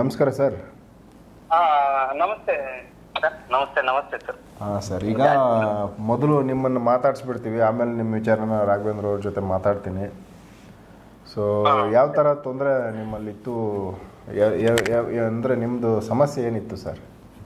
ನಮಸ್ಕಾರ ಸರ್ ಹಾ ನಮಸ್ತೆ ಸರ್. ನಮಸ್ತೆ ನಮಸ್ತೆ ಸರ್ ಹಾಂ ಸರ್ ಈಗ ಮೊದಲು ನಿಮ್ಮನ್ನು ಮಾತಾಡಿಸ್ಬಿಡ್ತೀವಿ ಆಮೇಲೆ ನಿಮ್ಮ ವಿಚಾರನ ರಾಘವೇಂದ್ರ ಅವ್ರ ಜೊತೆ ಮಾತಾಡ್ತೀನಿ ಸೊ ಯಾವ ಥರ ತೊಂದರೆ ನಿಮ್ಮಲ್ಲಿತ್ತು ಅಂದರೆ ನಿಮ್ಮದು ಸಮಸ್ಯೆ ಏನಿತ್ತು ಸರ್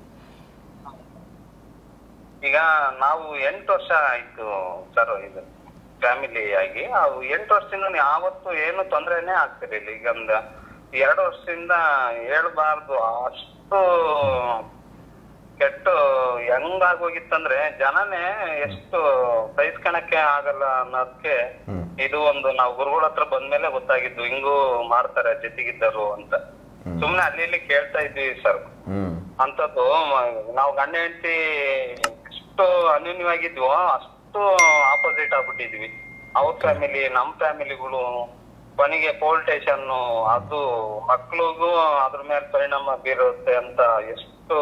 ಈಗ ನಾವು ಎಂಟು ವರ್ಷ ಆಯ್ತು ಸರ್ ಇದು ಫ್ಯಾಮಿಲಿ ಆಗಿ ಅವು ಎಂಟು ವರ್ಷದಿಂದ ಯಾವತ್ತು ಏನು ತೊಂದರೆನೇ ಆಗ್ತಿರ್ಲಿಲ್ಲ ಈಗ ಒಂದು ಎರಡು ವರ್ಷದಿಂದ ಹೇಳ್ಬಾರ್ದು ಅಷ್ಟು ಕೆಟ್ಟು ಹೆಂಗಾಗೋಗಿತ್ತಂದ್ರೆ ಜನನೇ ಎಷ್ಟು ಸಹಿಸ್ಕೊಳಕ್ಕೆ ಆಗಲ್ಲ ಅನ್ನೋದಕ್ಕೆ ಹ್ಮ್. ಇದು ಒಂದು ನಾವು ಗುರುಗಳ ಹತ್ರ ಬಂದ್ಮೇಲೆ ಗೊತ್ತಾಗಿದ್ದು ಹಿಂಗೂ ಮಾಡ್ತಾರೆ ಜೊತೆಗಿದ್ದರು ಅಂತ ಸುಮ್ನೆ ಅಲ್ಲಿ ಇಲ್ಲಿ ಕೇಳ್ತಾ ಇದ್ವಿ ಸರ್ ಹ್ಞೂ ಅಂತದ್ದು ನಾವು ಗಂಡ ಹೆಂಡತಿ ಎಷ್ಟು ಅನ್ಯೂನ್ಯವಾಗಿದ್ವೋ ಅಷ್ಟು ಆಪೋಸಿಟ್ ಆಗ್ಬಿಟ್ಟಿದ್ವಿ ಅವ್ರ ಫ್ಯಾಮಿಲಿ ನಮ್ ಫ್ಯಾಮಿಲಿಗಳು ಕೊನೆಗೆ ಪೋಲ್ ಸ್ಟೇಷನ್ ಅದು ಮಕ್ಳಿಗೂ ಅದ್ರ ಮೇಲೆ ಪರಿಣಾಮ ಬೀರುತ್ತೆ ಅಂತ ಎಷ್ಟು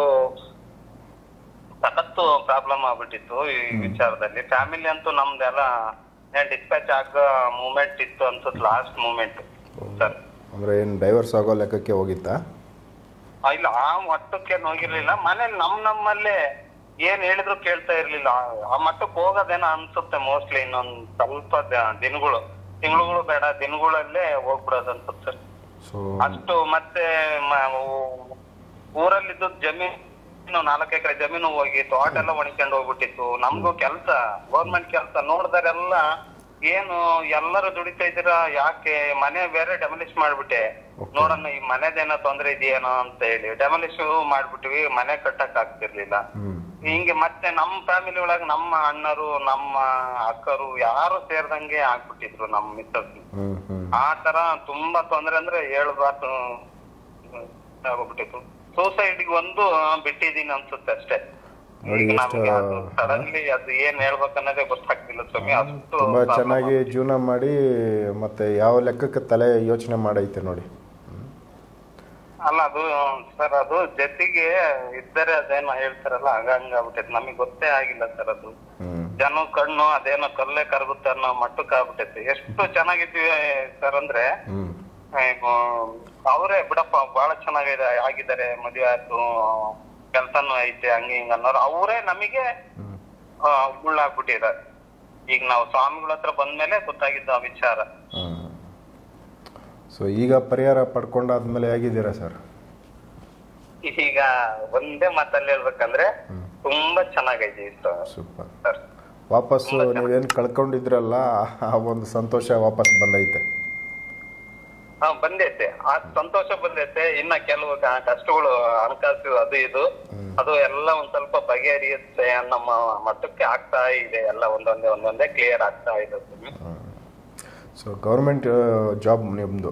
ಸಖತ್ತು ಪ್ರಾಬ್ಲಮ್ ಆಗ್ಬಿಟ್ಟಿತ್ತು ಈ ವಿಚಾರದಲ್ಲಿ ಫ್ಯಾಮಿಲಿ ಅಂತೂ ನಮ್ದೆಲ್ಲ ಡಿಸ್ಪ್ಯಾಚ್ ಆಗೋ ಮೂಮೆಂಟ್ ಇತ್ತು ಅನ್ಸುತ್ತೆ ಲಾಸ್ಟ್ ಮೂಮೆಂಟ್ ಸರ್ ಅಂದರೆ ಏನು ಡೈವರ್ಸ್ ಆಗೋ ಲೆಕ್ಕಕ್ಕೆ ಹೋಗಿತ್ತಾ ಆ, ಇಲ್ಲ ಆ ಮಟ್ಟಕ್ಕೆ ಹೋಗಿರ್ಲಿಲ್ಲ ಮನೇಲಿ ನಮ್ ನಮ್ಮಲ್ಲೇ ಏನ್ ಹೇಳಿದ್ರು ಕೇಳ್ತಾ ಇರ್ಲಿಲ್ಲ ಆ- ಆ ಮಟ್ಟಕ್ಕೆ ಹೋಗೋದೇನೋ ಅನ್ಸುತ್ತೆ ಮೋಸ್ಟ್ಲಿ ಇನ್ನೊಂದ್ ಸ್ವಲ್ಪ ದ- ದಿನಗಳು ತಿಂಗಳುಗಳು ಬೇಡ ದಿನಗಳಲ್ಲೇ ಹೋಗ್ಬಿಡೋದು ಅನ್ಸುತ್ತೆ ಸೊ ಅಷ್ಟು ಮತ್ತೆ ಮ- ಊ- ಊರಲ್ಲಿದ್ದು ಜಮೀನು ನಾಲ್ಕು ಎಕರೆ ಜಮೀನು ಹೋಗಿ ತೋಟ ಎಲ್ಲ ಒಣಕೊಂಡು ಹೋಗ್ಬಿಟ್ಟಿತ್ತು ನಮ್ಗೂ ಕೆಲ್ಸ ಗೌರ್ಮೆಂಟ್ ಕೆಲ್ಸ ನೋಡಿದರೆಲ್ಲ ಏನು ಎಲ್ಲರೂ ದುಡಿತಾ ಇದ್ದೀರಾ ಯಾಕೆ ಮನೆ ಬೇರೆ ಡೆಮಲಿಷ್ ಮಾಡ್ಬಿಟ್ಟೆ ನೋಡೋಣ ಈ ಮನೆದೇನೋ ತೊಂದ್ರೆ ಇದೆಯೇನೋ ಅಂತ ಹೇಳಿ ಡೆಮಲಿಷ್ ಮಾಡ್ಬಿಟ್ವಿ ಮನೆ ಕಟ್ಟಕ್ ಆಗ್ತಿರ್ಲಿಲ್ಲ ಹ್ಞೂ ಹಿಂಗೆ ಮತ್ತೆ ನಮ್ಮ ಫ್ಯಾಮಿಲಿ ಒಳಗೆ ನಮ್ಮ ಅಣ್ಣರು ನಮ್ಮ ಅಕ್ಕರು ಯಾರು ಸೇರ್ದಂಗೆ ಆಗ್ಬಿಟ್ಟಿದ್ರು ನಮ್ಮ ಮಿಸ್ಸಸ್ ಹ್ಞೂ ಹ್ಞೂ ಆ ತರ ತುಂಬಾ ತೊಂದ್ರೆ ಅಂದ್ರೆ ಹೇಳ್ಬಾರ್ದು ಆಗೋಗ್ಬಿಟ್ಟಿತ್ತು ಸೂಸೈಡ್ಗೆ ಒಂದು ಬಿಟ್ಟಿದೀನಿ ಅನ್ಸುತ್ತೆ ಅಷ್ಟೇ ನೋಡಿ ಈಗ ಎಷ್ಟು- ನಮ್ಗೆ ಅದು ಸಡನ್ಲಿ ಅದು ಏನ್ ಹೇಳ್ಬೇಕನ್ನೋದೇ ಗೊತ್ತಾಗ್ತಿಲ್ಲ ಸ್ವಾಮಿ ಅಷ್ಟು ತುಂಬ problem ಚೆನ್ನಾಗಿ ಜೀವನ ಮಾಡಿ ಮತ್ತೆ ಯಾವ ಲೆಕ್ಕಕ್ಕೆ ತಲೆ ಯೋಚನೆ ಮಾಡೈತೆ ನೋಡಿ ಅಲ್ಲ ಅದು ಸರ್ ಅದು ಜೊತೆಗೆ ಇದ್ದರೆ ಅದೇನೋ ಹೇಳ್ತಾರಲ್ಲ ಹಂಗ ಆಗ್ಬಿಟ್ಟೈತೆ ನಮಗೆ ಗೊತ್ತೇ ಆಗಿಲ್ಲ ಸರ್ ಅದು ಹ್ಞೂ ಜನ ಕಣ್ಣು ಅದೇನೋ ಕಲ್ಲೇ ಕರಗುತ್ತೆ ಅನ್ನೋ ಮಟ್ಟಕ್ಕೆ ಆಗ್ಬಿಟ್ಟೈತೆ ಎಷ್ಟು ಚೆನ್ನಾಗಿದ್ವಿ ಸರ್ ಅಂದ್ರೆ ಹ್ಞೂ ಅವರೇ ಬಿಡಪ್ಪ ಬಹಳ ಚೆನ್ನಾಗಿದೆ ಆಗಿದ್ದಾರೆ ಮದುವೆ ಆಯ್ತು ಕೆಲ್ಸನೂ ಐತೆ ಹಂಗೆ ಹಿಂಗ ಅನ್ನೋರು ಅವರೇ ನಮಗೆ ಹ್ಞೂ ಮುಳ್ಳಾಗ್ಬಿಟ್ಟಿದ್ದಾರೆ ಈಗ ನಾವು ಸ್ವಾಮಿಗಳ ಹತ್ರ ಬಂದ್ಮೇಲೆ ಗೊತ್ತಾಗಿದ್ದು ಆ ವಿಚಾರ ಸೊ ಈಗ ಪರಿಹಾರ ಪಡ್ಕೊಂಡಾದ್ಮೇಲೆ ಹೇಗಿದ್ದೀರಾ ಸರ್ ಈಗ ಒಂದೇ ಮಾತಲ್ಲಿ ಹೇಳ್ಬೇಕಂದ್ರೆ ತುಂಬಾ ಚೆನ್ನಾಗೈತೆ ಸೂಪರ್ ಸರ್ ವಾಪಸ್ಸು ನೀವೇನು ಕಳ್ಕೊಂಡಿದ್ರಲ್ಲ ಆ ಒಂದು ಸಂತೋಷ ವಾಪಸ್ ಬಂದೈತೆ ಹಾ ಬಂದೈತೆ ಆ ಸಂತೋಷ ಬಂದೈತೆ ಇನ್ನ ಕೆಲವು ಕ- ಕಷ್ಟಗಳು ಹಣಕಾಸು ಅದು ಇದು ಅದು ಎಲ್ಲ ಒಂದ್ ಸ್ವಲ್ಪ ಬಗೆಹರಿಯುತ್ತೆ ನಮ್ಮ ಮಟ್ಟಕ್ಕೆ ಆಗ್ತಾ ಇದೆ ಎಲ್ಲ ಒಂದೊಂದೇ ಒಂದೊಂದೇ ಕ್ಲಿಯರ್ ಆಗ್ತಾ ಇದೆ ಸ್ವಾಮಿ. ಸೊ ಗೌರ್ಮೆಂಟ್ ಜಾಬ್ ನಿಮ್ಮದು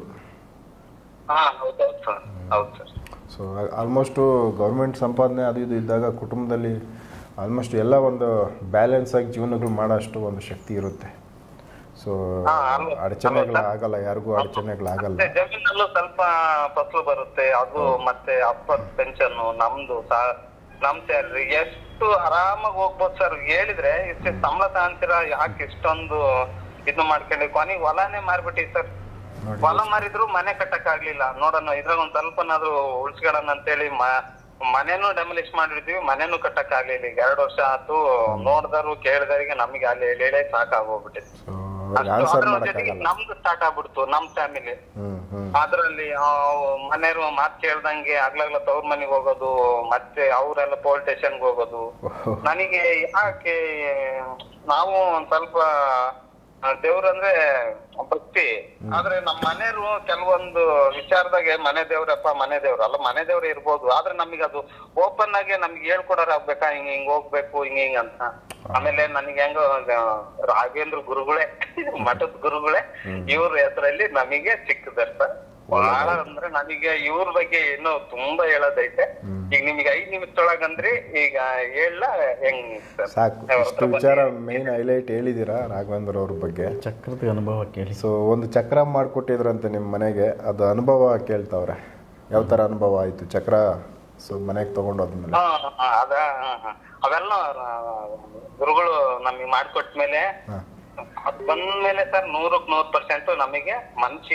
ಹಾ ಹೌದೌದು ಸರ್ ಹೌದು ಸರ್ ಸೊ ಆಲ್ಮೋಸ್ಟು ಗೌರ್ಮೆಂಟ್ ಸಂಪಾದನೆ ಅದು ಇದು ಇದ್ದಾಗ ಕುಟುಂಬದಲ್ಲಿ ಆಲ್ಮೋಸ್ಟ್ ಎಲ್ಲ ಒಂದು ಬ್ಯಾಲೆನ್ಸ್ ಆಗಿ ಜೀವನಗಳು ಮಾಡೋಷ್ಟು ಒಂದು ಶಕ್ತಿ ಇರುತ್ತೆ ಸೊ ಹಾ, ಅಲ್ವಾ? ಅಡಚಣೆಗಳು ಆಗಲ್ಲ ಯಾರಿಗೂ ಅಡಚಣೆಗಳು ಆಗಲ್ಲ ಮತ್ತೆ ಜಮೀನಲ್ಲೂ ಸ್ವಲ್ಪ ಫಸಲು ಬರುತ್ತೆ ಅದು ಮತ್ತೆ ಅಪ್ಪದ ಪೆನ್ಷನ್ ನಮ್ದು ಸಾ- ನಮ್ ಸ್ಯಾಲ್ರಿ ಎಷ್ಟು ಆರಾಮಾಗಿ ಹೋಗ್ಬೋದು ಸರ್ ಹೇಳಿದ್ರೆ ಇಷ್ಟು ಸಂಬಳ ತಗೊಂತೀರಾ ಯಾಕೆ ಇಷ್ಟೊಂದು ಇದು ಮಾಡ್ಕೊಂಡು ಕೊನೆಗೆ ಹೊಲನೇ ಮಾರ್ಬಿಟ್ಟಿವಿ ಸರ್ ನೋಡಿ ಹೊಲ ಮಾರಿದ್ರು ಮನೆ ಕಟ್ಟಕ್ ಆಗ್ಲಿಲ್ಲ ನೋಡೋಣ ಇದ್ರಾಗ ಒಂದ್ ಸ್ವಲ್ಪನಾದ್ರೂ ಉಳ್ಸ್ಕೊಳ್ಳೋಣ ಅಂತೇಳಿ ಮ- ಮನೆನೂ ಡೆಮಲಿಷ್ ಮಾಡಿರ್ತೀವಿ ಮನೆನೂ ಕಟ್ಟಕ್ ಆಗ್ಲಿಲ್ಲ ಈಗ ಎರಡ್ ವರ್ಷ ಆತು ನೋಡ್ದರು ಕೇಳಿದವರಿಗೆ ನಮಗೆ ಅಲ್ಲಿ ಹೇಳಿ ಹೇಳಿ ಸಾಕಾಗೋಗ್ಬಿಟ್ಟಿತ್ತು ಸೊ ಅವ್ರಿಗೆ ಆನ್ಸರ್ ಅದ್ರ ಜೊತೆಗೆ ಮಾಡೋಕ್ಕಾಗಲ್ಲ ನಮ್ದು ಸ್ಟಾರ್ಟ್ ಆಗ್ಬಿಡ್ತು ನಮ್ ಫ್ಯಾಮಿಲಿ ಹ್ಞೂ ಹ್ಞೂ ಅದ್ರಲ್ಲಿ ಮನೆಯವರು ಮಾತ್ ಕೇಳ್ದಂಗೆ ಆಗ್ಲಾಗ್ಲ ತವ್ರ ಮನೆಗೆ ಹೋಗೋದು ಮತ್ತೆ ಅವರೆಲ್ಲ ಪೋಲ್ ಸ್ಟೇಷನ್ಗೆ ಹೋಗೋದು ನನಗೆ ಯಾಕೆ ನಾವು ಒಂದ್ ಸ್ವಲ್ಪ ದೇವ್ರಂದ್ರೆ ಭಕ್ತಿ ಆದ್ರೆ ನಮ್ಮ ಮನೆಯವರು ಕೆಲವೊಂದು ವಿಚಾರದಾಗೆ ಮನೆ ದೇವ್ರಪ್ಪ ಮನೆ ದೇವ್ರು ಅಲ್ಲ ಮನೆ ದೇವ್ರು ಇರ್ಬೋದು ಆದ್ರೆ ನಮಗೆ ಅದು ಓಪನ್ ಆಗಿ ನಮ್ಗೆ ಹೇಳ್ಕೊಡೋರ್ ಆಗ್ಬೇಕಾ ಹಿಂಗ್ ಹಿಂಗ್ ಹೋಗ್ಬೇಕು ಹಿಂಗ್ ಹಿಂಗ್ ಅಂತ ಆಮೇಲೆ ನನಗೆ ಹೆಂಗೋ ಆ, ರಾಘವೇಂದ್ರ ಗುರುಗಳೇ ಮಠದ ಗುರುಗಳೇ ಇವ್ರ ಹೆಸರಲ್ಲಿ ನಮಗೆ ಸಿಕ್ಕಿದ್ದಾರೆ ಸರ್ ಬಹಳ ಅಂದ್ರೆ ನನಗೆ ಇವ್ರ ಬಗ್ಗೆ ಇನ್ನೂ ತುಂಬಾ ಹೇಳೋದೈತೆ ಈಗ ನಿಮ್ಗೆ ಐದ್ ನಿಮಿಷದೊಳಗಂದ್ರಿ ಈಗ ಹೇಳ ಹೆಂಗ್ ಸರ್ ಸಾಕು ಅವ್ರ ಇಷ್ಟು ಹತ್ರ ವಿಚಾರ ಮೇನ್ ಹೈಲೈಟ್ ಹೇಳಿದ್ದೀರಾ ರಾಘವೇಂದ್ರ ಅವ್ರ ಬಗ್ಗೆ ಚಕ್ರದ ಅನುಭವ ಕೇಳಿ ಸೊ ಒಂದು ಚಕ್ರ ಮಾಡಿಕೊಟ್ಟಿದ್ರಂತೆ ನಿಮ್ಮ ಮನೆಗೆ ಅದು ಅನುಭವ ಕೇಳ್ತಾವ್ರೆ ಯಾವ ಥರ ಅನುಭವ ಆಯಿತು ಚಕ್ರ ಸೊ ಮನೆಗೆ ತೊಗೊಂಡೋದ್ಮೇಲೆ ಹಾ, ಹಾ, ಅದ ಹಾ, ಹಾ. ಅವೆಲ್ಲ ಆ, ಗುರುಗಳು ನಮಗೆ ಮಾಡ್ಕೊಟ್ಮೇಲೆ ಹಾಂ ಅದ್ ಬಂದ್ಮೇಲೆ ಸರ್ ನೂರಕ್ ನೂರ್ ಪರ್ಸೆಂಟ್ ನಮಗೆ ಮನ್ಸಿಗೆ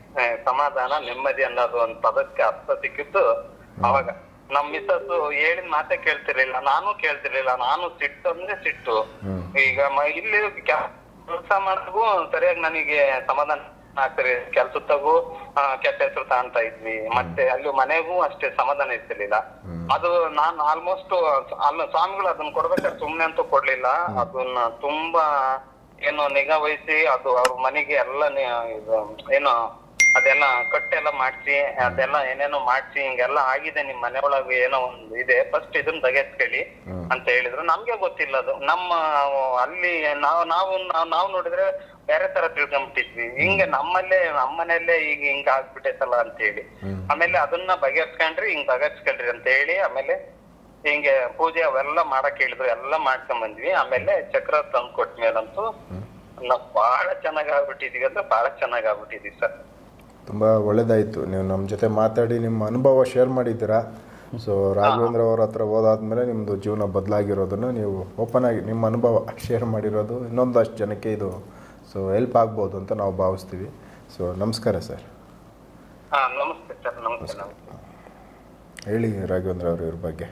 ಆ, ಸಮಾಧಾನ ನೆಮ್ಮದಿ ಅನ್ನೋದು ಒಂದು ಪದಕ್ಕೆ ಅರ್ಥ ಸಿಕ್ಕಿತ್ತು ಅವಾಗ ನಮ್ ಮಿಸ್ಸಸ್ ಹೇಳಿದ ಮಾತೇ ಕೇಳ್ತಿರ್ಲಿಲ್ಲ ನಾನು ಕೇಳ್ತಿರ್ಲಿಲ್ಲ ನಾನು ಸಿಟ್ಟು ಅಂದ್ರೆ ಸಿಟ್ಟು ಈಗ ಮ- ಇಲ್ಲಿ ಕೆಲಸ ಮಾಡಿದ್ಗೂ ಸರಿಯಾಗಿ ನನಗೆ ಸಮಾಧಾನ ಆಗ್ತಾರೆ ಕೆಲ್ಸದಾಗೂ ಆ, ಕೆಟ್ಟ ಹೆಸರು ತಾಂತ ಇದ್ವಿ ಮತ್ತೆ ಅಲ್ಲಿ ಮನೆಗೂ ಅಷ್ಟೇ ಸಮಾಧಾನ ಇರ್ತಿರ್ಲಿಲ್ಲ ಅದು ನಾನು ಆಲ್ಮೋಸ್ಟ್ ಅಲ್ಲ ಸ್ವಾಮಿಗಳು ಅದನ್ನ ಕೊಡ್ಬೇಕಾದ್ರೆ ಸುಮ್ನೆ ಅಂತೂ ಕೊಡ್ಲಿಲ್ಲ ಅದನ್ನ ತುಂಬಾ ಏನು ನಿಗಾ ವಹಿಸಿ ಅದು ಅವ್ರ ಮನೆಗೆ ಎಲ್ಲ ನಿ- ಇದು ಏನು ಅದೆಲ್ಲ ಕಟ್ಟೆಲ್ಲ ಮಾಡ್ಸಿ ಅದೆಲ್ಲ ಏನೇನೋ ಮಾಡ್ಸಿ ಹಿಂಗೆಲ್ಲ ಆಗಿದೆ ನಿಮ್ ಮನೆ ಒಳಗೆ ಏನೋ ಒಂದು ಇದೆ ಫಸ್ಟ್ ಇದನ್ನ ಬಗೆಹರಿಸ್ಕೊಳ್ಳಿ ಅಂತ ಹೇಳಿದ್ರು ನಮ್ಗೆ ಗೊತ್ತಿಲ್ಲ ಅದು ನಮ್ಮ ಅಲ್ಲಿ ನಾವು ನಾವು ನಾವ್- ನಾವು ನೋಡಿದ್ರೆ ಬೇರೆ ತರ ತಿಳ್ಕೊಂಬಿಟ್ಟಿದ್ವಿ ಹಿಂಗೆ ನಮ್ಮಲ್ಲೇ ನಮ್ಮನೆಯಲ್ಲೇ ಈಗ ಹಿಂಗ ಆಗ್ಬಿಟ್ಟೈತಲ್ಲ ಅಂತ ಹೇಳಿ ಆಮೇಲೆ ಅದನ್ನ ಬಗೆಹರಿಸ್ಕೊಂಡ್ರಿ ಹಿಂಗ್ ಬಗೆಹರಿಸ್ಕೊಂಡ್ರಿ ಅಂತ ಹೇಳಿ ಆಮೇಲೆ ಹಿಂಗೆ ಪೂಜೆ ಅವೆಲ್ಲ ಮಾಡಕ್ ಹೇಳಿದ್ರು ಎಲ್ಲ ಮಾಡ್ಕೊಂಡ್ ಬಂದ್ವಿ ಆಮೇಲೆ ಚಕ್ರ ತಂದು ಕೊಟ್ಮೇಲಂತೂ ನಾವ್ ಬಹಳ ಚೆನ್ನಾಗ್ ಆಗ್ಬಿಟ್ಟಿದೀವಿ ಅಂದ್ರೆ ಬಹಳ ಚೆನ್ನಾಗ್ ಆಗ್ಬಿಟ್ಟಿದೀವಿ ಸರ್ ತುಂಬ ಒಳ್ಳೇದಾಯಿತು ನೀವು ನಮ್ಮ ಜೊತೆ ಮಾತಾಡಿ ನಿಮ್ಮ ಅನುಭವ ಶೇರ್ ಮಾಡಿದ್ದೀರಾ ಸೊ ರಾಘವೇಂದ್ರ ಅವ್ರ ಹತ್ರ ಹೋದಾದ್ಮೇಲೆ ನಿಮ್ಮದು ಜೀವನ ಬದಲಾಗಿರೋದನ್ನು ನೀವು ಓಪನ್ ಆಗಿ ನಿಮ್ಮ ಅನುಭವ ಶೇರ್ ಮಾಡಿರೋದು ಇನ್ನೊಂದಷ್ಟು ಜನಕ್ಕೆ ಇದು ಸೊ ಹೆಲ್ಪ್ ಆಗ್ಬೋದು ಅಂತ ನಾವು ಭಾವಿಸ್ತೀವಿ ಸೊ ನಮಸ್ಕಾರ ಸರ್ ಹಾ ನಮಸ್ತೆ ಸರ್ ನಮಸ್ತೆ ನಮಸ್ತೆ ಹೇಳಿ ರಾಘವೇಂದ್ರ ಅವ್ರ ಇವ್ರ ಬಗ್ಗೆ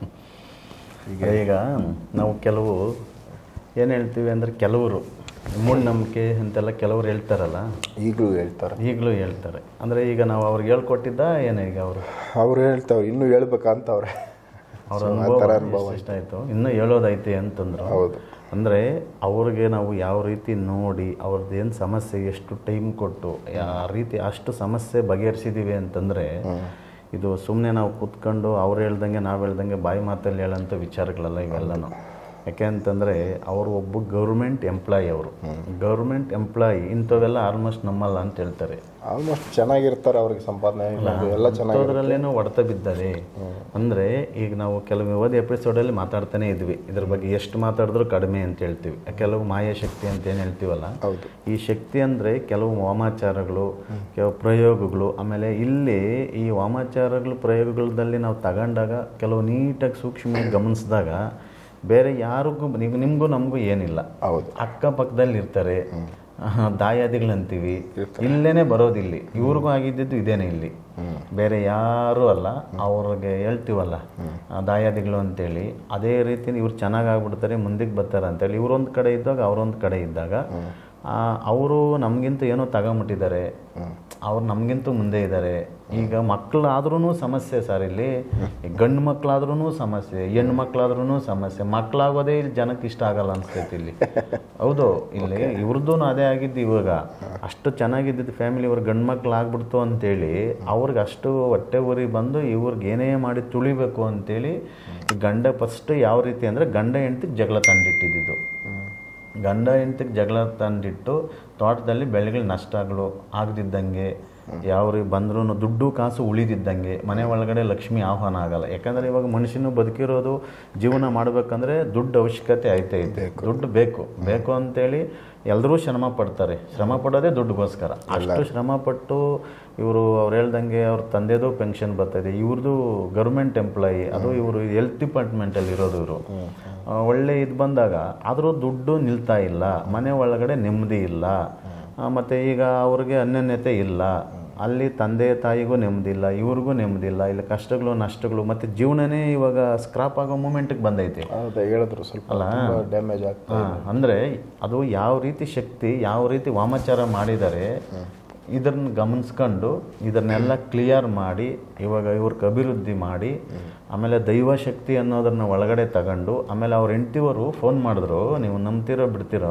ಈಗ ನಾವು ಕೆಲವು ಏನು ಹೇಳ್ತೀವಿ ಅಂದರೆ ಕೆಲವರು ಮೂಢನಂಬಿಕೆ ಅಂತೆಲ್ಲ ಕೆಲವರು ಹೇಳ್ತಾರಲ್ಲ ಈಗಲೂ ಹೇಳ್ತಾರೆ ಈಗಲೂ ಹೇಳ್ತಾರೆ ಅಂದರೆ ಈಗ ನಾವು ಅವ್ರಿಗೆ ಹೇಳ್ಕೊಟ್ಟಿದ್ದ ಏನು ಈಗ ಅವರು ಅವ್ರು ಹೇಳ್ತಾವ್ರೆ ಇನ್ನೂ ಹೇಳ್ಬೇಕಂತ ಅವ್ರೆ ಅವ್ರ So, ಆ ಅನುಭವ ಥರ ಅನುಭವ ಎಷ್ಟು ಆಯಿತು ಇನ್ನೂ ಹೇಳೋದೈತೆ ಅಂತಂದ್ರು ಹೌದು ಅಂದರೆ ಅವ್ರಿಗೆ ನಾವು ಯಾವ ರೀತಿ ನೋಡಿ ಅವ್ರದ್ದು ಏನು ಸಮಸ್ಯೆ ಎಷ್ಟು ಟೈಮ್ ಕೊಟ್ಟು ಆ ರೀತಿ ಅಷ್ಟು ಸಮಸ್ಯೆ ಬಗೆಹರಿಸಿದ್ದೀವಿ ಅಂತಂದರೆ ಇದು ಸುಮ್ಮನೆ ನಾವು ಕೂತ್ಕೊಂಡು ಅವ್ರು ಹೇಳ್ದಂಗೆ ನಾವು ಹೇಳ್ದಂಗೆ ಬಾಯಿ ಮಾತಲ್ಲಿ ಹೇಳೋಂಥ ವಿಚಾರಗಳಲ್ಲ ಇವೆಲ್ಲನೂ ಯಾಕೆ ಅಂತಂದರೆ ಅವರು ಒಬ್ಬ ಗೌರ್ಮೆಂಟ್ ಎಂಪ್ಲಾಯಿ ಅವರು ಗೌರ್ಮೆಂಟ್ ಎಂಪ್ಲಾಯಿ ಇಂಥವೆಲ್ಲ ಆಲ್ಮೋಸ್ಟ್ ನಮ್ಮಲ್ಲ ಅಂತ ಹೇಳ್ತಾರೆ ಆಲ್ಮೋಸ್ಟ್ ಚೆನ್ನಾಗಿರ್ತಾರೆ ಅವ್ರಿಗೆ ಸಂಪಾದನೆ ಇನ್ನೊಂದು ಎಲ್ಲ ಚೆನ್ನಾಗಿ ಅಂಥದ್ರಲ್ಲೇನೋ ಹೊಡೆತ ಬಿದ್ದಾರೆ ಅಂದರೆ ಈಗ ನಾವು ಕೆಲವು ಓದಿ ಎಪಿಸೋಡಲ್ಲಿ ಮಾತಾಡ್ತಾನೆ ಇದ್ವಿ ಇದ್ರ ಬಗ್ಗೆ ಎಷ್ಟು ಮಾತಾಡಿದ್ರು ಕಡಿಮೆ ಅಂತ ಹೇಳ್ತೀವಿ ಕೆಲವು ಮಾಯಾಶಕ್ತಿ ಅಂತ ಏನು ಹೇಳ್ತೀವಲ್ಲ ಹೌದು ಈ ಶಕ್ತಿ ಅಂದರೆ ಕೆಲವು ವಾಮಾಚಾರಗಳು ಕೆಲವು ಪ್ರಯೋಗಗಳು ಆಮೇಲೆ ಇಲ್ಲಿ ಈ ವಾಮಾಚಾರಗಳು ಪ್ರಯೋಗಗಳಲ್ಲಿ ನಾವು ತಗೊಂಡಾಗ ಕೆಲವು ನೀಟಾಗಿ ಸೂಕ್ಷ್ಮವಾಗಿ ಗಮನಿಸಿದಾಗ ಬೇರೆ ಯಾರಿಗೂ ನೀವು ನಿಮಗೂ ನಮಗೂ ಏನಿಲ್ಲ ಹೌದು ಅಕ್ಕಪಕ್ಕದಲ್ಲಿ ಇರ್ತಾರೆ ಆಹಾ, ದಾಯಾದಿಗಳಂತೀವಿ ಇಲ್ಲೇನೆ ಬರೋದಿಲ್ಲಿ ಇವ್ರಿಗೂ ಆಗಿದ್ದಿದ್ದು ಇದೇನೆ ಇಲ್ಲಿ ಬೇರೆ ಯಾರೂ ಅಲ್ಲ ಅವ್ರಿಗೆ ಹೇಳ್ತೀವಲ್ಲ ಆ, ದಾಯಾದಿಗಳು ಅಂತೇಳಿ ಅದೇ ರೀತಿ ಇವ್ರು ಚೆನ್ನಾಗಿ ಆಗ್ಬಿಡ್ತಾರೆ ಮುಂದಕ್ಕೆ ಬರ್ತಾರೆ ಅಂತೇಳಿ ಇವ್ರೊಂದು ಕಡೆ ಇದ್ದಾಗ ಅವರೊಂದು ಕಡೆ ಇದ್ದಾಗ ಅವರು ನಮಗಿಂತ ಏನೋ ತಗೊಂಬಿಟ್ಟಿದ್ದಾರೆ ಅವ್ರು ನಮಗಿಂತ ಮುಂದೆ ಇದ್ದಾರೆ ಈಗ ಮಕ್ಕಳಾದ್ರೂ ಸಮಸ್ಯೆ ಸರ್ ಇಲ್ಲಿ ಈ ಗಂಡು ಮಕ್ಕಳಾದ್ರೂ ಸಮಸ್ಯೆ ಹೆಣ್ಣು ಮಕ್ಕಳಾದ್ರೂ ಸಮಸ್ಯೆ ಮಕ್ಕಳಾಗೋದೇ ಇಲ್ಲಿ ಜನಕ್ಕೆ ಇಷ್ಟ ಆಗಲ್ಲ ಅನ್ಸ್ತೈತಿ ಇಲ್ಲಿ ಹೌದು ಇಲ್ಲಿ ಇವ್ರದ್ದು ಅದೇ ಆಗಿದ್ದು ಇವಾಗ ಅಷ್ಟು ಚೆನ್ನಾಗಿದ್ದಿದ್ದು ಫ್ಯಾಮಿಲಿ ಇವ್ರ ಗಂಡು ಮಕ್ಳು ಆಗ್ಬಿಡ್ತು ಅಂತೇಳಿ ಅವ್ರಿಗೆ ಅಷ್ಟು ಹೊಟ್ಟೆ ಉರಿ ಬಂದು ಇವ್ರಿಗೆ ಏನೇ ಮಾಡಿ ತುಳಿಬೇಕು ಅಂತೇಳಿ ಈ ಗಂಡ ಫಸ್ಟ್ ಯಾವ ರೀತಿ ಅಂದರೆ ಗಂಡ ಹೆಂಡ್ತಿಗೆ ಜಗಳ ತಂದಿಟ್ಟಿದ್ದು ಗಂಡ ಹೆಂಡ್ತಿಗೆ ಜಗಳ ತಂದಿಟ್ಟು ತೋಟದಲ್ಲಿ ಬೆಳೆಗಳ ನಷ್ಟಗಳು ಆಗದಿದ್ದಂಗೆ ಯಾವ ರೀ ಬಂದ್ರೂ ದುಡ್ಡು ಕಾಸು ಉಳಿದಿದ್ದಂಗೆ ಮನೆ ಒಳಗಡೆ ಲಕ್ಷ್ಮಿ ಆಹ್ವಾನ ಆಗಲ್ಲ ಯಾಕಂದರೆ ಇವಾಗ ಮನುಷ್ಯನು ಬದುಕಿರೋದು ಜೀವನ ಮಾಡಬೇಕಂದ್ರೆ ದುಡ್ಡು ಅವಶ್ಯಕತೆ ಐತೆ ಇದೆ ದುಡ್ಡು ಬೇಕು ಬೇಕು ಅಂತೇಳಿ ಎಲ್ಲರೂ ಶ್ರಮ ಪಡ್ತಾರೆ ಶ್ರಮ ಪಡೋದೇ ದುಡ್ಡುಗೋಸ್ಕರ ಅಷ್ಟು ಶ್ರಮ ಪಟ್ಟು ಇವರು ಅವ್ರು ಹೇಳ್ದಂಗೆ ಅವ್ರ ತಂದೆದು ಪೆನ್ಷನ್ ಬರ್ತಾಯಿದೆ ಇವ್ರದ್ದು ಗೌರ್ಮೆಂಟ್ ಎಂಪ್ಲಾಯಿ ಅದು ಇವರು ಹೆಲ್ತ್ ಡಿಪಾರ್ಟ್ಮೆಂಟಲ್ಲಿ ಇರೋದು ಇವರು ಒಳ್ಳೆ ಇದು ಬಂದಾಗ ಆದರೂ ದುಡ್ಡು ನಿಲ್ತಾ ಇಲ್ಲ ಮನೆ ಒಳಗಡೆ ನೆಮ್ಮದಿ ಇಲ್ಲ ಆ, ಮತ್ತೆ ಈಗ ಅವ್ರಿಗೆ ಅನ್ಯೋನ್ಯತೆ ಇಲ್ಲ ಅಲ್ಲಿ ತಂದೆ ತಾಯಿಗೂ ನೆಮ್ಮದಿ ಇಲ್ಲ ಇವ್ರಿಗೂ ನೆಮ್ಮದಿ ಇಲ್ಲ ಇಲ್ಲಿ ಕಷ್ಟಗಳು ನಷ್ಟಗಳು ಮತ್ತು ಜೀವನನೇ ಇವಾಗ ಸ್ಕ್ರಾಪ್ ಆಗೋ ಮೂಮೆಂಟಿಗೆ ಬಂದೈತೆ ಹೌದಾ ಹೇಳಿದ್ರು ಸ್ವಲ್ಪ ಡ್ಯಾಮೇಜ್ ಆಗ್ತದೆ ಹಾಂ ಅಂದರೆ ಅದು ಯಾವ ರೀತಿ ಶಕ್ತಿ ಯಾವ ರೀತಿ ವಾಮಾಚಾರ ಮಾಡಿದ್ದಾರೆ ಇದನ್ನ ಗಮನಿಸ್ಕೊಂಡು ಇದನ್ನೆಲ್ಲ ಕ್ಲಿಯರ್ ಮಾಡಿ ಇವಾಗ ಇವ್ರಿಗೆ ಅಭಿವೃದ್ಧಿ ಮಾಡಿ ಆಮೇಲೆ ದೈವ ಶಕ್ತಿ ಅನ್ನೋದನ್ನ ಒಳಗಡೆ ತಗೊಂಡು ಆಮೇಲೆ ಅವ್ರ ಹೆಂಡ್ತಿಯವರು ಫೋನ್ ಮಾಡಿದ್ರು ನೀವು ನಂಬ್ತಿರೋ ಬಿಡ್ತಿರೋ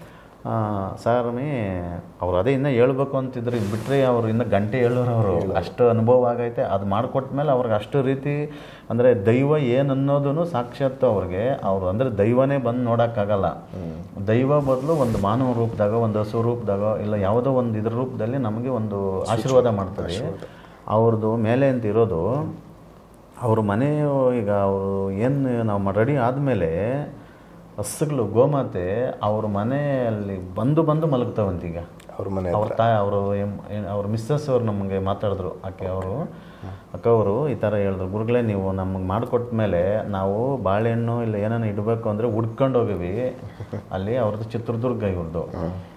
ಸಾರಮಿ ಅವ್ರು ಅದೇ ಇನ್ನೂ ಹೇಳ್ಬೇಕು ಅಂತಿದ್ರು ಇದು ಬಿಟ್ಟರೆ ಅವ್ರು ಇನ್ನೂ ಗಂಟೆ ಹೇಳೋರು ಅವರು ಅಷ್ಟು ಅನುಭವ ಆಗೈತೆ ಅದು ಮಾಡಿಕೊಟ್ಮೇಲೆ ಅವ್ರಿಗೆ ಅಷ್ಟು ರೀತಿ ಅಂದರೆ ದೈವ ಏನು ಅನ್ನೋದನ್ನು ಸಾಕ್ಷಾತ್ ಅವ್ರಿಗೆ ಅವರು ಅಂದರೆ ದೈವನೇ ಬಂದು ನೋಡೋಕ್ಕಾಗಲ್ಲ ದೈವ ಬದಲು ಒಂದು ಮಾನವ ರೂಪದಾಗ ಒಂದು ಹಸು ರೂಪದಾಗ ಇಲ್ಲ ಯಾವುದೋ ಒಂದು ಇದ್ರ ರೂಪದಲ್ಲಿ ನಮಗೆ ಒಂದು ಆಶೀರ್ವಾದ ಮಾಡ್ತದೆ ಅವ್ರದ್ದು ಮೇಲೆ ಅಂತ ಇರೋದು ಅವ್ರ ಮನೆ ಈಗ ಅವರು ಏನು ನಾವು ರೆಡಿ ಆದಮೇಲೆ ಹಸುಗಳು ಗೋಮಾತೆ ಅವ್ರ ಮನೆಯಲ್ಲಿ ಬಂದು ಬಂದು ಮಲಗ್ತಾವಂತೀಗ ಅವ್ರ ಮನೆ ಅವ್ರ ತಾಯಿ ಅವರು ಅವ್ರ ಮಿಸ್ಸಸ್ ಅವ್ರು ನಮಗೆ ಮಾತಾಡಿದ್ರು ಆಕೆ ಅವರು ಅಕ್ಕ ಅವರು ಈ ಥರ ಹೇಳಿದ್ರು ಗುರುಗಳೇ ನೀವು ನಮಗೆ ಮಾಡಿಕೊಟ್ಟ ಮೇಲೆ ನಾವು ಬಾಳೆಹಣ್ಣು ಇಲ್ಲ ಏನಾನ ಇಡಬೇಕು ಅಂದರೆ ಹುಡ್ಕೊಂಡು ಹೋಗಿವಿ ಅಲ್ಲಿ ಅವ್ರದ್ದು ಚಿತ್ರದುರ್ಗ ಇವ್ರದ್ದು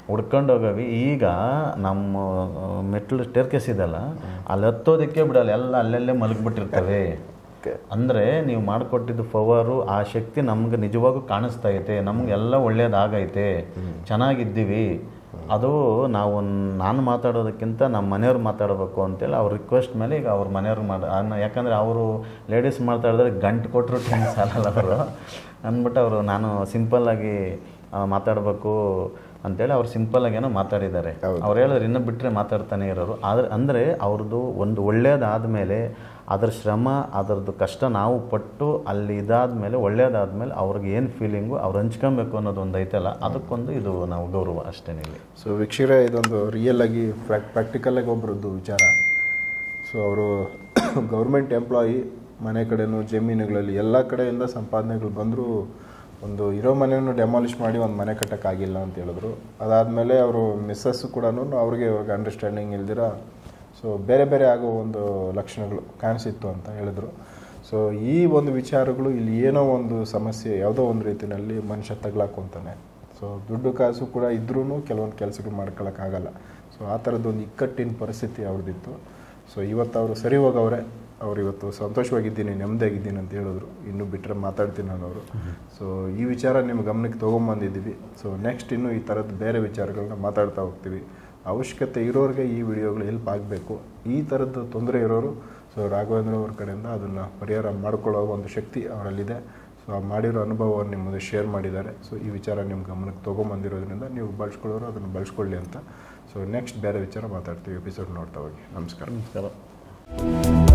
ಹುಡ್ಕೊಂಡು ಹೋಗವಿ ಈಗ ನಮ್ಮ ಆ, ಮೆಟ್ಲು ಸ್ಟೇರ್ಕೇಸ್ ಇದೆಲ್ಲ ಅಲ್ಲಿ ಹತ್ತೋದಕ್ಕೆ ಬಿಡಲ್ಲ ಎಲ್ಲ ಅಲ್ಲಲ್ಲೇ ಮಲಗಿಬಿಟ್ಟಿರ್ತವೆ ಅಂದರೆ ನೀವು ಮಾಡಿಕೊಟ್ಟಿದ್ದು ಪವರು ಆ ಶಕ್ತಿ ನಮ್ಗೆ ನಿಜವಾಗೂ ಕಾಣಿಸ್ತಾ ಐತೆ ನಮಗೆಲ್ಲ ಒಳ್ಳೇದಾಗೈತೆ ಚೆನ್ನಾಗಿದ್ದೀವಿ ಅದು ನಾವು ನಾನು ಮಾತಾಡೋದಕ್ಕಿಂತ ನಮ್ಮ ಮನೆಯವ್ರು ಮಾತಾಡಬೇಕು ಅಂತೇಳಿ ಅವ್ರ ರಿಕ್ವೆಸ್ಟ್ ಮೇಲೆ ಈಗ ಅವ್ರ ಮನೆಯವ್ರು ಮಾಡ ಅನ್ನ- ಯಾಕಂದರೆ ಅವರು ಲೇಡೀಸ್ ಮಾತಾಡಿದ್ರೆ ಗಂಟು ಕೊಟ್ಟರು ಟೈಮ್ ಸಾಲಲ್ಲ ಅವರು ಅಂದ್ಬಿಟ್ಟು ಅವರು ನಾನು ಸಿಂಪಲ್ಲಾಗಿ ಮಾತಾಡಬೇಕು ಅಂತೇಳಿ ಅವ್ರು ಸಿಂಪಲ್ಲಾಗಿ ಏನೋ ಮಾತಾಡಿದ್ದಾರೆ ಅವ್ರು ಹೇಳಿದ್ರೆ ಇನ್ನೂ ಬಿಟ್ಟರೆ ಮಾತಾಡ್ತಾನೆ ಇರೋರು ಆದರೆ ಅಂದರೆ ಅವ್ರದ್ದು ಒಂದು ಒಳ್ಳೇದಾದಮೇಲೆ ಅದ್ರ ಶ್ರಮ ಅದರದ್ದು ಕಷ್ಟ ನಾವು ಪಟ್ಟು ಅಲ್ಲಿ ಇದಾದಮೇಲೆ ಒಳ್ಳೇದಾದ್ಮೇಲೆ ಅವ್ರಿಗೆ ಏನು ಫೀಲಿಂಗು ಅವ್ರು ಹಂಚ್ಕೊಬೇಕು ಅನ್ನೋದು ಒಂದು ಐತಲ್ಲ ಅದಕ್ಕೊಂದು ಇದು ನಾವು ಗೌರವ ಅಷ್ಟೇನಿಲ್ಲಿ ಸೊ ವೀಕ್ಷಕರೇ ಇದೊಂದು ರಿಯಲ್ ಆಗಿ ಪ್ರಾಕ್ಟಿಕಲ್ ಆಗಿ ಒಬ್ಬರದ್ದು ವಿಚಾರ ಸೊ ಅವರು ಗೌರ್ಮೆಂಟ್ ಎಂಪ್ಲಾಯಿ ಮನೆ ಕಡೆನೂ ಜಮೀನುಗಳಲ್ಲಿ ಎಲ್ಲ ಕಡೆಯಿಂದ ಸಂಪಾದನೆಗಳು ಬಂದರೂ ಒಂದು ಇರೋ ಮನೆಯನ್ನು ಡೆಮಾಲಿಷ್ ಮಾಡಿ ಒಂದು ಮನೆ ಕಟ್ಟೋಕ್ಕಾಗಿಲ್ಲ ಅಂತ ಹೇಳಿದ್ರು ಅದಾದಮೇಲೆ ಅವರು ಮಿಸ್ಸಸ್ಸು ಕೂಡ ಅವ್ರಿಗೆ ಇವಾಗ ಅಂಡರ್ಸ್ಟ್ಯಾಂಡಿಂಗ್ ಇಲ್ದಿರ ಸೊ ಬೇರೆ ಬೇರೆ ಆಗೋ ಒಂದು ಲಕ್ಷಣಗಳು ಕಾಣಿಸಿತ್ತು ಅಂತ ಹೇಳಿದ್ರು ಸೊ ಈ ಒಂದು ವಿಚಾರಗಳು ಇಲ್ಲಿ ಏನೋ ಒಂದು ಸಮಸ್ಯೆ ಯಾವುದೋ ಒಂದು ರೀತಿಯಲ್ಲಿ ಮನುಷ್ಯ ತಗ್ಲಾಕೊಂತಾನೆ ಸೊ ದುಡ್ಡು ಕಾಸು ಕೂಡ ಇದ್ರೂ ಕೆಲವೊಂದು ಕೆಲಸಗಳು ಮಾಡ್ಕೊಳಕ್ಕಾಗಲ್ಲ ಸೊ ಆ ಥರದ್ದೊಂದು ಇಕ್ಕಟ್ಟಿನ ಪರಿಸ್ಥಿತಿ ಅವ್ರದ್ದಿತ್ತು ಸೊ ಇವತ್ತು ಅವರು ಸರಿ ಹೋಗವ್ರೆ ಅವ್ರು ಇವತ್ತು ಸಂತೋಷವಾಗಿದ್ದೀನಿ ನೆಮ್ಮದಿಯಾಗಿದ್ದೀನಿ ಅಂತ ಹೇಳಿದ್ರು ಇನ್ನು ಬಿಟ್ಟರೆ ಮಾತಾಡ್ತೀನಿ ನಾನು ಅವರು ಸೊ ಈ ವಿಚಾರ ನಿಮ್ಮ ಗಮನಕ್ಕೆ ತೊಗೊಂಬಂದಿದ್ದೀವಿ ಸೊ ನೆಕ್ಸ್ಟ್ ಇನ್ನು ಈ ಥರದ್ದು ಬೇರೆ ವಿಚಾರಗಳನ್ನ ಮಾತಾಡ್ತಾ ಹೋಗ್ತೀವಿ ಅವಶ್ಯಕತೆ ಇರೋರಿಗೆ ಈ ವಿಡಿಯೋಗಳು ಹೆಲ್ಪ್ ಆಗಬೇಕು ಈ ಥರದ್ದು ತೊಂದರೆ ಇರೋರು ಸೊ ರಾಘವೇಂದ್ರ ಅವ್ರ ಕಡೆಯಿಂದ ಅದನ್ನು ಪರಿಹಾರ ಮಾಡ್ಕೊಳ್ಳೋ ಒಂದು ಶಕ್ತಿ ಅವರಲ್ಲಿದೆ ಸೊ ಆ ಮಾಡಿರೋ ಅನುಭವವನ್ನು ನಿಮ್ಮ ಮುಂದೆ ಶೇರ್ ಮಾಡಿದ್ದಾರೆ ಸೊ ಈ ವಿಚಾರ ನಿಮ್ಮ ಗಮನಕ್ಕೆ ತೊಗೊಂಬಂದಿರೋದ್ರಿಂದ ನೀವು ಬಳಸ್ಕೊಳ್ಳೋರು ಅದನ್ನು ಬಳಸ್ಕೊಳ್ಳಿ ಅಂತ ಸೊ ನೆಕ್ಸ್ಟ್ ಬೇರೆ ವಿಚಾರ ಮಾತಾಡ್ತೀವಿ ಎಪಿಸೋಡ್ ನೋಡ್ತಾ ಹೋಗಿ ನಮಸ್ಕಾರ ನಮಸ್ಕಾರ